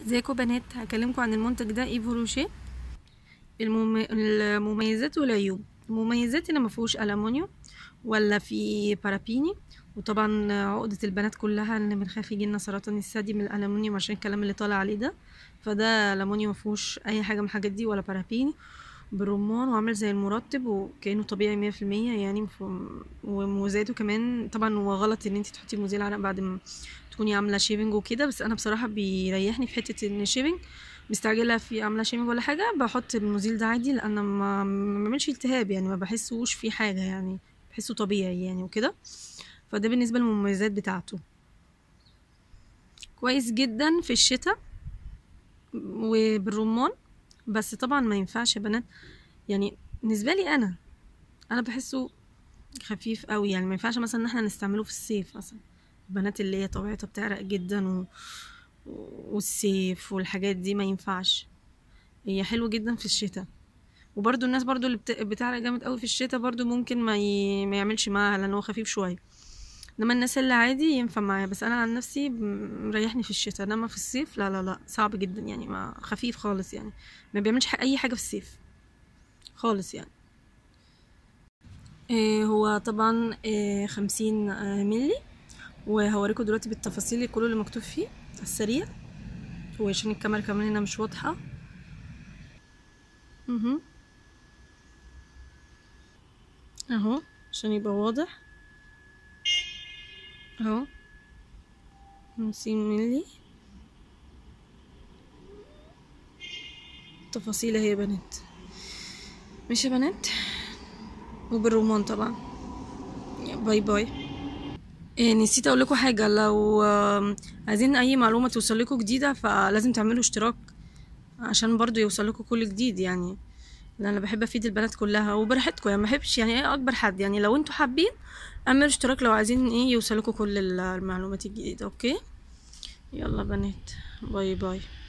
ازيكم بنات هكلمكم عن المنتج ده ايفو روشيه المم... المميزات والعيوب المميزات ان مفيهوش الومنيوم ولا في بارابيني وطبعا عقدة البنات كلها ان بنخاف يجيلنا سرطان الثدي من الالومنيوم عشان الكلام اللي طالع عليه ده فده الومنيوم مفيهوش اي حاجه من الحاجات دي ولا بارابيني بالرمان وعامل زي المرطب وكأنه طبيعي مية في المية يعني مف- ومميزاته كمان طبعا هو غلط ان انت تحطي مزيل عرق بعد ما تكوني عامله شيفنج وكده بس انا بصراحه بيريحني في حته ان شيفنج مستعجله في عامله شيفنج ولا حاجه بحط المزيل ده عادي لان ما ما بعملش التهاب يعني ما بحسوش فيه حاجه يعني بحسه طبيعي يعني وكده فده بالنسبه للمميزات بتاعته كويس جدا في الشتاء وبالرمان بس طبعا ما ينفعش يا بنات يعني بالنسبه لي انا انا بحسه خفيف قوي يعني ما ينفعش مثلا ان احنا نستعمله في الصيف مثلا البنات اللي هي طبيعتها بتعرق جدا و... والسيف والحاجات دي ما ينفعش هي حلوة جدا في الشتاء وبرضو الناس برضو اللي بت... بتعرق جامد قوي في الشتاء برضو ممكن ما, ي... ما يعملش معاها لان هو خفيف شوية انما الناس اللي عادي ينفع معايا بس انا عن نفسي م- مريحني في الشتاء انما في الصيف لا لا لا صعب جدا يعني ما خفيف خالص يعني ما بيعملش ح- اي حاجة في الصيف خالص يعني إيه هو طبعا إيه خمسين آه، ملي وهوريكم دلوقتي بالتفاصيل كل اللي مكتوب فيه على السريع وعشان الكاميرا كمان هنا مش واضحة مهم. اهو عشان يبقى واضح اهو خمسين ملي تفاصيل اهي يا بنات ماشي يا بنات وبالرمان طبعا باي باي إيه نسيت اقول لكم حاجه لو آم، عايزين اي معلومه توصل لكم جديده فلازم تعملوا اشتراك عشان برضو يوصل لكم كل جديد يعني لأن انا بحب افيد البنات كلها وبراحتكم يعني ما بحبش يعني ايه اكبر حد يعني لو انتوا حابين اعملوا اشتراك لو عايزين ايه يوصل لكم كل المعلومات الجديده اوكي يلا بنات باي باي